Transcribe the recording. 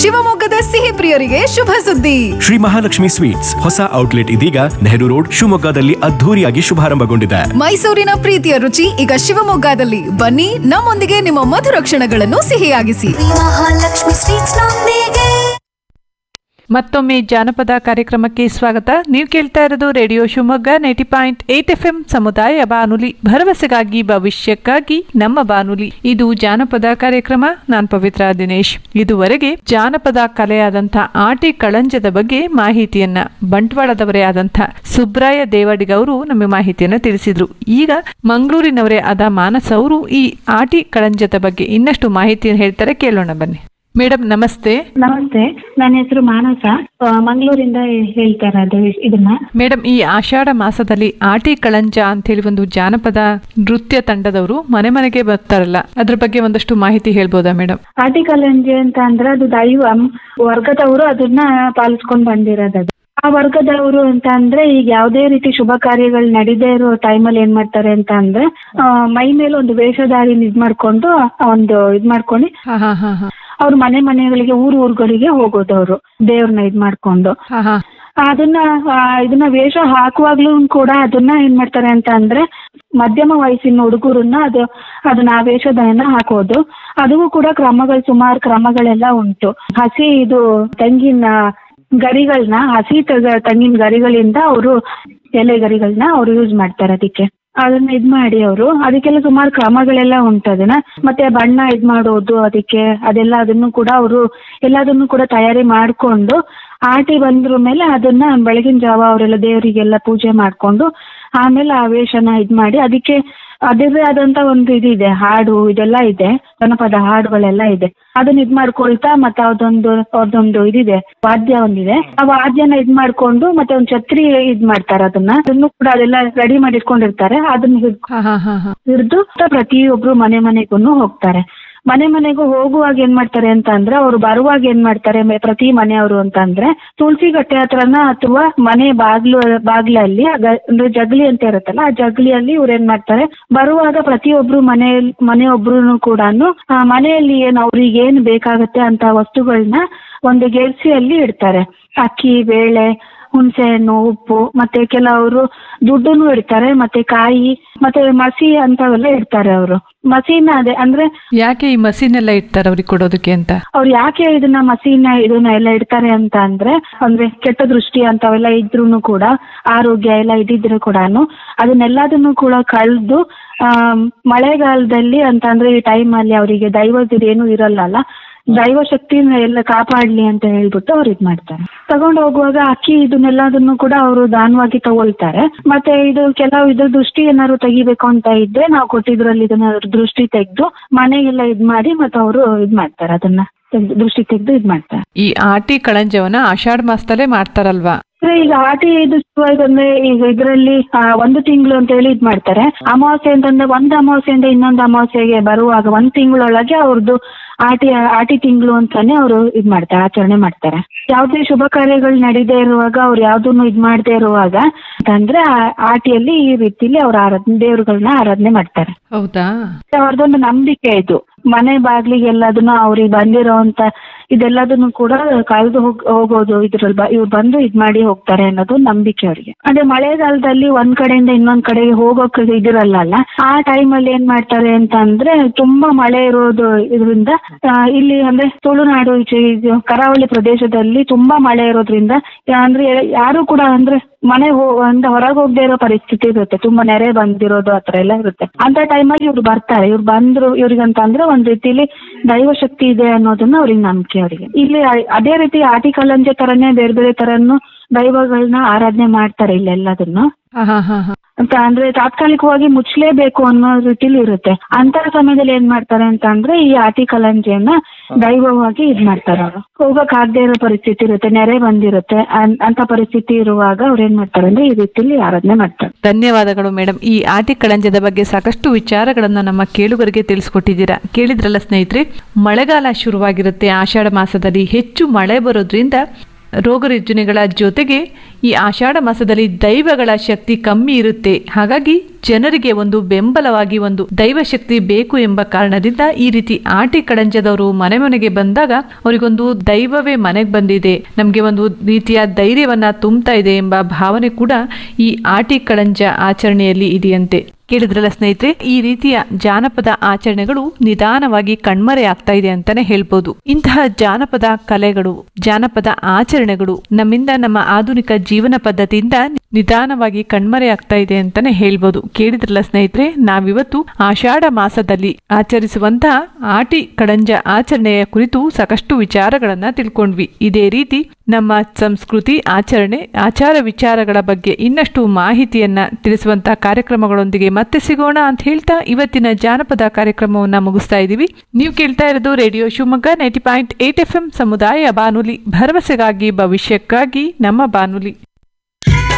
ಶಿವಮೊಗ್ಗದ ಸಿಹಿ ಪ್ರಿಯರಿಗೆ ಶುಭ ಸುದ್ದಿ ಶ್ರೀ ಮಹಾಲಕ್ಷ್ಮಿ ಸ್ವೀಟ್ಸ್ ಹೊಸ ಔಟ್ಲೆಟ್ ಇದೀಗ ನೆಹರು ರೋಡ್ ಶಿವಮೊಗ್ಗದಲ್ಲಿ ಅದ್ಧೂರಿಯಾಗಿ ಶುಭಾರಂಭಗೊಂಡಿದೆ ಮೈಸೂರಿನ ಪ್ರೀತಿಯ ರುಚಿ ಈಗ ಶಿವಮೊಗ್ಗದಲ್ಲಿ ಬನ್ನಿ ನಮ್ಮೊಂದಿಗೆ ನಿಮ್ಮ ಮಧುರ ಕ್ಷಣಗಳನ್ನು ಸಿಹಿಯಾಗಿಸಿ ಮಹಾಲಕ್ಷ್ಮಿ ಸ್ವೀಟ್ಸ್ ನೊಂದಿಗೆ ಮತ್ತೊಮ್ಮೆ ಜಾನಪದ ಕಾರ್ಯಕ್ರಮಕ್ಕೆ ಸ್ವಾಗತ ನೀವು ಕೇಳ್ತಾ ಇರೋದು radio Shivamogga ninety point eight F M ಸಮುದಾಯ ಬಾನುಲಿ ಭರವಸೆಗಾಗಿ ಭವಿಷ್ಯಕ್ಕಾಗಿ ನಮ್ಮ ಬಾನುಲಿ ಇದು ಜಾನಪದ ಕಾರ್ಯಕ್ರಮ ನಾನ್ ಪವಿತ್ರ ದಿನೇಶ್ ಇದುವರೆಗೆ ಜಾನಪದ ಕಲೆಯಾದಂಥ ಆಟಿ ಕಳಂಜದ ಬಗ್ಗೆ ಮಾಹಿತಿಯನ್ನ ಬಂಟ್ವಾಳದವರೇ ಆದಂಥ ಸುಬ್ರಾಯ ದೇವಡಿಗ ಅವರು ನಮಗೆ ಮಾಹಿತಿಯನ್ನ ತಿಳಿಸಿದ್ರು ಈಗ ಮಂಗಳೂರಿನವರೇ ಆದ ಮಾನಸ್ ಅವರು ಈ ಆಟಿ ಕಳಂಜದ ಬಗ್ಗೆ ಇನ್ನಷ್ಟು ಮಾಹಿತಿಯನ್ನು ಹೇಳ್ತಾರೆ ಕೇಳೋಣ ಬನ್ನಿ ಮೇಡಮ್ ನಮಸ್ತೆ ನಮಸ್ತೆ ನನ್ನ ಹೆಸರು ಮಾನಸ ಆ, ಮಂಗಳೂರಿಂದ ಹೇಳ್ತಾ ಇರೋದು ಇ- ಇದನ್ನ ಮೇಡಮ್ ಈ ಆಷಾಢ ಮಾಸದಲ್ಲಿ ಆಟಿ ಕಳಂಜ ಅಂತ ಹೇಳಿ ಒಂದು ಜಾನಪದ ನೃತ್ಯ ತಂಡದವರು ಮನೆ ಮನೆಗೆ ಬರ್ತಾರಲ್ಲ ಅದ್ರ ಬಗ್ಗೆ ಒಂದಷ್ಟು ಮಾಹಿತಿ ಹೇಳ್ಬೋದಾ ಮೇಡಮ್ ಆಟಿಕಲಂಜೆ ಅಂತ ಅಂದ್ರೆ ಅದು ದೈವ ವರ್ಗದವರು ಅದನ್ನ ಪಾಲಿಸ್ಕೊಂಡ್ ಬಂದಿರೋದು ಅದು. ಆ ವರ್ಗದವರು ಅಂತ ಅಂದ್ರೆ ಈಗ ಯಾವುದೇ ರೀತಿ ಶುಭ ಕಾರ್ಯಗಳು ನಡೀದೇ ಇರೋ ಟೈಮಲ್ಲಿ ಏನ್ ಮಾಡ್ತಾರೆ ಅಂತ ಅಂದ್ರೆ ಆ, ಮೈ ಮೇಲೆ ಒಂದು ವೇಷಧಾರಿನ ಇದ್ ಮಾಡ್ಕೊಂಡು ಒಂದು ಇದ್ ಮಾಡ್ಕೊಂಡು ಹಾ ಹಾ ಹಾ ಹಾ ಅವ್ರ ಮನೆ ಮನೆಗಳಿಗೆ ಊರ್ ಊರುಗಳಿಗೆ ಹೋಗೋದವ್ರು ದೇವ್ರನ್ನ ಇದ್ ಮಾಡ್ಕೊಂಡು ಹಾ ಹಾ ಅದನ್ನ ಆ, ಇದನ್ನ ವೇಷ ಹಾಕುವಾಗ್ಲೂ ಕೂಡ ಅದನ್ನ ಏನ್ ಮಾಡ್ತಾರೆ ಅಂತ ಅಂದ್ರೆ ಮಧ್ಯಮ ವಯಸ್ಸಿನ ಹುಡುಗರನ್ನ ಅದು ಅದನ್ನ ಆ ವೇಷಧನ ಹಾಕೋದು ಅದಕ್ಕೂ ಕೂಡ ಕ್ರಮಗಳು ಸುಮಾರು ಕ್ರಮಗಳೆಲ್ಲ ಉಂಟು ಹಸಿ ಇದು ತೆಂಗಿನ ಗರಿಗಳನ್ನ ಹಸಿ ತಗ- ತೆಂಗಿನ ಗರಿಗಳಿಂದ ಅವರು ಎಲೆ ಗರಿಗಳನ್ನ ಅವ್ರು ಯೂಸ್ ಮಾಡ್ತಾರೆ ಅದಕ್ಕೆ ಅದನ್ನ ಇದ್ ಮಾಡಿ ಅವರು ಅದಕ್ಕೆಲ್ಲ ಸುಮಾರು ಕ್ರಮಗಳೆಲ್ಲ ಉಂಟು ಅದನ್ನ ಮತ್ತೆ ಬಣ್ಣ ಇದ್ ಮಾಡೋದು ಅದಕ್ಕೆ ಅದೆಲ್ಲ ಅದನ್ನು ಕೂಡ ಅವರು ಎಲ್ಲದನ್ನು ಕೂಡ ತಯಾರಿ ಮಾಡ್ಕೊಂಡು ಆಟಿ ಬಂದ್ರ ಮೇಲೆ ಅದನ್ನ ಬೆಳಗಿನ ಜಾವ ಅವರೆಲ್ಲ ದೇವರಿಗೆಲ್ಲ ಪೂಜೆ ಮಾಡ್ಕೊಂಡು ಆಮೇಲೆ ಆ ವೇಷನ ಇದ್ ಮಾಡಿ ಅದಕ್ಕೆ ಅದರದೇ ಆದಂತ ಒಂದು ಇದಿದೆ ಹಾಡು ಇದೆಲ್ಲ ಇದೆ ಜನಪದ ಹಾಡುಗಳೆಲ್ಲ ಇದೆ ಅದನ್ನ ಇದ್ ಮಾಡ್ಕೊಳ್ತಾ ಮತ್ತೆ ಅದೊಂದು ಅದೊಂದು ಇದಿದೆ ವಾದ್ಯ ಒಂದಿದೆ ಆ ವಾದ್ಯನ ಇದ್ ಮಾಡ್ಕೊಂಡು ಮತ್ತೆ ಒಂದ್ ಛತ್ರಿ ಇದ್ ಮಾಡ್ತಾರೆ ಅದನ್ನ ಅದನ್ನು ಕೂಡ ಅದೆಲ್ಲ ರೆಡಿ ಮಾಡಿ ಇಟ್ಕೊಂಡಿರ್ತಾರೆ ಅದನ್ನ ಹಿಡ್ ಹಾ ಹಾ ಹಾ ಹಾ ಹಿಡಿದು ಪ್ರತಿಯೊಬ್ರು ಮನೆ ಮನೆಗೂ ಹೋಗ್ತಾರೆ ಮನೆ ಮನೆಗೂ ಹೋಗುವಾಗ ಏನ್ ಮಾಡ್ತಾರೆ ಅಂತ ಅಂದ್ರೆ ಅವ್ರು ಬರುವಾಗ ಏನ್ ಮಾಡ್ತಾರೆ ಮೆ- ಪ್ರತಿ ಮನೆಯವರು ಅಂತ ಅಂದ್ರೆ ತುಳಸಿ ಕಟ್ಟೆ ಹತ್ರನ ಅಥವಾ ಮನೆ ಬಾಗ್ಲು ಬಾಗ್ಲಲ್ಲಿ ಆ ಗ- ಅಂದ್ರೆ ಜಗಲಿ ಅಂತ ಇರುತ್ತಲ್ಲ ಆ ಜಗಲಿಯಲ್ಲಿ ಇವ್ರು ಏನ್ ಮಾಡ್ತಾರೆ ಬರುವಾಗ ಪ್ರತಿಯೊಬ್ರು ಮನೆ ಮನೆಯೊಬ್ರು ಕೂಡ ಮನೆಯಲ್ಲಿ ಏನ್ ಅವ್ರಿಗೆ ಏನ್ ಬೇಕಾಗತ್ತೆ ಅಂತ ವಸ್ತುಗಳನ್ನ ಒಂದು ಗೆಲ್ಸಿಯಲ್ಲಿ ಇಡ್ತಾರೆ ಅಕ್ಕಿ ಬೇಳೆ ಹುಣಸೆಹಣ್ಣು ಉಪ್ಪು ಮತ್ತೆ ಕೆಲವರು ದುಡ್ಡನ್ನು ಇಡ್ತಾರೆ ಮತ್ತೆ ಕಾಯಿ ಮತ್ತೆ ಮಸಿ ಅಂತವೆಲ್ಲ ಇಡ್ತಾರೆ ಅವರು ಮಸಿನ ಅದೇ ಅಂದ್ರೆ ಯಾಕೆ ಈ ಮಸೀನೆಲ್ಲ ಇಡ್ತಾರೆ ಅವ್ರಿಗೆ ಕೊಡೋದಕ್ಕೆ ಅಂತ ಅವ್ರು ಯಾಕೆ ಇದನ್ನ ಮಸೀನ ಇದನ್ನ ಎಲ್ಲ ಇಡ್ತಾರೆ ಅಂತ ಅಂದ್ರೆ ಅಂದ್ರೆ ಕೆಟ್ಟ ದೃಷ್ಟಿ ಅಂತವೆಲ್ಲ ಇದ್ರೂನು ಕೂಡ ಆರೋಗ್ಯ ಎಲ್ಲ ಇದ್ದಿದ್ರು ಕೂಡ ಅದನ್ನೆಲ್ಲದನ್ನು ಕೂಡ ಕಳೆದು ಮಳೆಗಾಲದಲ್ಲಿ ಅಂತ ಅಂದ್ರೆ ಈ ಟೈಮ್ ಅಲ್ಲಿ ಅವರಿಗೆ ದೈವದ ಏನು ಇರಲ್ಲ ದೈವ ಶಕ್ತಿನ ಎಲ್ಲ ಕಾಪಾಡ್ಲಿ ಅಂತ ಹೇಳ್ಬಿಟ್ಟು ಅವ್ರು ಇದ್ ಮಾಡ್ತಾರೆ ತಗೊಂಡು ಹೋಗುವಾಗ ಅಕ್ಕಿ ಇದನ್ನೆಲ್ಲದನ್ನು ಕೂಡ ಅವರು ದಾನವಾಗಿ ತಗೊಳ್ತಾರೆ ಮತ್ತೆ ಇದು ಕೆಲವು ಇದ್ರ ದೃಷ್ಟಿ ಏನಾದ್ರು ತೆಗಿಬೇಕು ಅಂತ ಇದ್ರೆ ನಾವು ಕೊಟ್ಟಿದ್ರಲ್ಲಿ ಇದನ್ನ ದೃಷ್ಟಿ ತೆಗೆದು ಮನೆಗೆಲ್ಲ ಇದ್ ಮಾಡಿ ಮತ್ತೆ ಅವರು ಇದ್ ಮಾಡ್ತಾರೆ ಅದನ್ನ ತೆಗ್ದು ದೃಷ್ಟಿ ತೆಗೆದು ಇದ್ ಮಾಡ್ತಾರೆ ಈ ಆಟಿ ಕಳಂಜವನ್ನ ಆಷಾಢ ಮಾಸದಲ್ಲೇ ಮಾಡ್ತಾರಲ್ವಾ ಅಂದ್ರೆ ಈಗ ಆಟಿ ಇದು ಶುರುವಾಯ್ತಂದ್ರೆ ಈಗ ಇದರಲ್ಲಿ ಒಂದು ತಿಂಗಳು ಅಂತ ಹೇಳಿ ಇದ್ ಮಾಡ್ತಾರೆ ಅಮಾವಾಸ್ಯೆ ಅಂತಂದ್ರೆ ಒಂದು ಅಮಾವಾಸ್ಯೆಯಿಂದ ಇನ್ನೊಂದು ಅಮಾವಾಸ್ಯೆಗೆ ಬರುವಾಗ ಒಂದ್ ತಿಂಗಳೊಳಗೆ ಅವ್ರದ್ದು ಆಟಿ ಆಟಿ ತಿಂಗಳು ಅಂತಾನೆ ಅವರು ಇದ್ ಮಾಡ್ತಾರೆ ಆಚರಣೆ ಮಾಡ್ತಾರೆ ಯಾವುದೇ ಶುಭ ಕಾರ್ಯಗಳು ನಡೀದೇ ಇರುವಾಗ ಅವ್ರು ಯಾವ್ದನ್ನು ಇದ್ ಮಾಡದೇ ಇರುವಾಗ ಅಂತಂದ್ರೆ ಆ ಆಟಿಯಲ್ಲಿ ಈ ರೀತಿಲಿ ಅವ್ರ ಆರಾಧನೆ ದೇವ್ರುಗಳನ್ನ ಆರಾಧನೆ ಮಾಡ್ತಾರೆ ಹೌದಾ ಅವ್ರದ್ದೊಂದು ನಂಬಿಕೆ ಇದು ಮನೆ ಬಾಗ್ಲಿಗೆ ಎಲ್ಲದನ್ನು ಅವ್ರಿಗೆ ಬಂದಿರೋಂತ ಇದೆಲ್ಲದನ್ನು ಕೂಡ ಕಳೆದು ಹೋಗ್ ಹೋಗೋದು ಇದ್ರಲ್ಲಿ ಬ- ಇವ್ರು ಬಂದು ಇದ್ ಮಾಡಿ ಹೋಗ್ತಾರೆ ಅನ್ನೋದು ನಂಬಿಕೆ ಅವರಿಗೆ ಅದೇ ಮಳೆಗಾಲದಲ್ಲಿ ಒಂದ್ ಕಡೆಯಿಂದ ಇನ್ನೊಂದ್ ಕಡೆಗೆ ಹೋಗೋಕೆ ಇದಿರಲ್ಲ ಅಲ್ಲ ಆ ಟೈಮಲ್ಲಿ ಏನ್ ಮಾಡ್ತಾರೆ ಅಂತ ಅಂದ್ರೆ ತುಂಬಾ ಮಳೆ ಇರೋದು ಇದರಿಂದ ಆ, ಇಲ್ಲಿ ಅಂದ್ರೆ ತುಳುನಾಡು ಈಚೆ ಇದು ಕರಾವಳಿ ಪ್ರದೇಶದಲ್ಲಿ ತುಂಬಾ ಮಳೆ ಇರೋದ್ರಿಂದ ಯಾ- ಅಂದ್ರೆ ಯಾರು ಕೂಡ ಅಂದ್ರೆ ಮನೆ ಹೋ ಅಂದ್ರೆ ಹೊರಗೆ ಹೋಗದೆ ಇರೋ ಪರಿಸ್ಥಿತಿ ಇರುತ್ತೆ ತುಂಬಾ ನೆರೆ ಬಂದಿರೋದು ಆತರ ಎಲ್ಲ ಇರುತ್ತೆ ಅಂತ ಟೈಮಲ್ಲಿ ಇವ್ರು ಬರ್ತಾರೆ ಇವ್ರು ಬಂದ್ರು ಇವ್ರಿಗಂತ ಅಂದ್ರೆ ಒಂದ್ ರೀತಿಲಿ ದೈವ ಶಕ್ತಿ ಇದೆ ಅನ್ನೋದನ್ನ ಅವ್ರಿಗೆ ನಂಬಿಕೆ ಅವರಿಗೆ ಇಲ್ಲಿ ಅ- ಅದೇ ರೀತಿ ಆಟಿಕಲಂಜೆ ತರನೇ ಬೇರೆ ಬೇರೆ ತರನು ದೈವಗಳನ್ನ ಆರಾಧನೆ ಮಾಡ್ತಾರೆ ಇಲ್ಲೆಲ್ಲದನ್ನು ಹಾ ಹಾ ಹಾ ಹಾ ಅಂತ ಅಂದ್ರೆ ತಾತ್ಕಾಲಿಕವಾಗಿ ಮುಚ್ಚಲೇಬೇಕು ಅನ್ನೋ ರೀತಿಲಿ ಇರುತ್ತೆ ಅಂತ ಸಮಯದಲ್ಲಿ ಏನ್ ಮಾಡ್ತಾರೆ ಅಂತ ಅಂದ್ರೆ ಈ ಆಟಿ ಕಲಂಜಿಯನ್ನ ದೈವವಾಗಿ ಇದ್ ಮಾಡ್ತಾರೆ ಅವರು ಹೋಗಕ್ ಆಗದೆ ಇರೋ ಪರಿಸ್ಥಿತಿ ಇರುತ್ತೆ ನೆರೆ ಬಂದಿರುತ್ತೆ ಅನ್- ಅಂತ ಪರಿಸ್ಥಿತಿ ಇರುವಾಗ ಅವ್ರು ಏನ್ ಮಾಡ್ತಾರೆ ಅಂದ್ರೆ ಈ ರೀತಿಲಿ ಆರಾಧನೆ ಮಾಡ್ತಾರೆ ಧನ್ಯವಾದಗಳು ಮೇಡಮ್ ಈ ಆಟಿ ಕಳಂಜದ ಬಗ್ಗೆ ಸಾಕಷ್ಟು ವಿಚಾರಗಳನ್ನ ನಮ್ಮ ಕೇಳುಗರಿಗೆ ತಿಳಿಸ್ಕೊಟ್ಟಿದ್ದೀರಾ ಕೇಳಿದ್ರಲ್ಲ ಸ್ನೇಹಿತರೆ ಮಳೆಗಾಲ ಶುರುವಾಗಿರುತ್ತೆ ಆಷಾಢ ಮಾಸದಲ್ಲಿ ಹೆಚ್ಚು ಮಳೆ ಬರೋದ್ರಿಂದ ರೋಗ ರುಜಿನಗಳ ಜೊತೆಗೆ ಈ ಆಷಾಢ ಮಾಸದಲ್ಲಿ ದೈವಗಳ ಶಕ್ತಿ ಕಮ್ಮಿ ಇರುತ್ತೆ ಹಾಗಾಗಿ ಜನರಿಗೆ ಒಂದು ಬೆಂಬಲವಾಗಿ ಒಂದು ದೈವ ಶಕ್ತಿ ಬೇಕು ಎಂಬ ಕಾರಣದಿಂದ ಈ ರೀತಿ ಆಟಿ ಕಡಂಜದವರು ಮನೆ ಮನೆಗೆ ಬಂದಾಗ ಅವರಿಗೊಂದು ದೈವವೇ ಮನೆಗೆ ಬಂದಿದೆ ನಮಗೆ ಒಂದು ರೀತಿಯ ಧೈರ್ಯವನ್ನ ತುಂಬ್ತಾ ಇದೆ ಎಂಬ ಭಾವನೆ ಕೂಡ ಈ ಆಟಿ ಕಡಂಜ ಆಚರಣೆಯಲ್ಲಿ ಇದೆಯಂತೆ ಕೇಳಿದ್ರಲ್ಲ ಸ್ನೇಹಿತರೆ ಈ ರೀತಿಯ ಜಾನಪದ ಆಚರಣೆಗಳು ನಿಧಾನವಾಗಿ ಕಣ್ಮರೆ ಆಗ್ತಾ ಇದೆ ಅಂತಾನೆ ಹೇಳ್ಬೋದು ಇಂತಹ ಜಾನಪದ ಕಲೆಗಳು ಜಾನಪದ ಆಚರಣೆಗಳು ನಮ್ಮಿಂದ ನಮ್ಮ ಆಧುನಿಕ ಜೀವನ ಪದ್ಧತಿಯಿಂದ ನಿಧಾನವಾಗಿ ಕಣ್ಮರೆ ಆಗ್ತಾ ಇದೆ ಅಂತಾನೆ ಹೇಳ್ಬೋದು ಕೇಳಿದ್ರಲ್ಲ ಸ್ನೇಹಿತರೆ ನಾವಿವತ್ತು ಆಷಾಢ ಮಾಸದಲ್ಲಿ ಆಚರಿಸುವಂತಹ ಆಟಿ ಕಡಂಜ ಆಚರಣೆಯ ಕುರಿತು ಸಾಕಷ್ಟು ವಿಚಾರಗಳನ್ನ ತಿಳ್ಕೊಂಡ್ವಿ ಇದೇ ರೀತಿ ನಮ್ಮ ಸಂಸ್ಕೃತಿ ಆಚರಣೆ ಆಚಾರ ವಿಚಾರಗಳ ಬಗ್ಗೆ ಇನ್ನಷ್ಟು ಮಾಹಿತಿಯನ್ನ ತಿಳಿಸುವಂತಹ ಕಾರ್ಯಕ್ರಮಗಳೊಂದಿಗೆ ಮತ್ತೆ ಸಿಗೋಣ ಅಂತ ಹೇಳ್ತಾ ಇವತ್ತಿನ ಜಾನಪದ ಕಾರ್ಯಕ್ರಮವನ್ನ ಮುಗಿಸ್ತಾ ಇದ್ದೀವಿ ನೀವು ಕೇಳ್ತಾ ಇರೋದು radio Shivamogga ninety point eight F M ಸಮುದಾಯ ಬಾನುಲಿ ಭರವಸೆಗಾಗಿ ಭವಿಷ್ಯಕ್ಕಾಗಿ ನಮ್ಮ ಬಾನುಲಿ